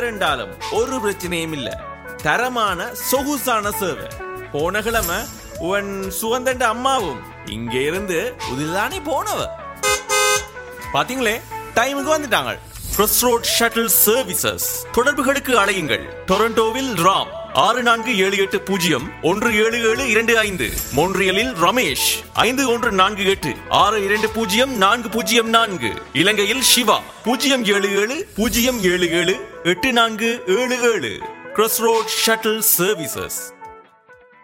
என்றாலும் ஒரு பிரச்சனையும் இல்ல தரமான சொகுசான சேவை போன கிழமை உன் சுகந்தண்ட அம்மாவும் இங்க இருந்து உதில்தானே போனவ பாத்தீங்களே டைமுக்கு வந்துட்டாங்க கிறிஸ் ரோட் ஷட்டில் சர்வீசஸ் தொடர்புகளுக்கு அழையுங்கள் டொரண்டோவில் ராம் ஆறு நான்கு ஏழு எட்டு பூஜ்ஜியம் ஒன்று ஏழு ஏழு இரண்டு ஐந்து மோன்றியலில் ரமேஷ் ஐந்து ஒன்று நான்கு எட்டு ஆறு இரண்டு பூஜ்ஜியம் நான்கு பூஜ்ஜியம் நான்கு இலங்கையில் சிவா பூஜ்ஜியம் ஏழு ஏழு பூஜ்ஜியம் ஏழு ஏழு எட்டு நான்கு ஏழு ஏழு கிறிஸ் ரோட் ஷட்டில் சர்வீசஸ்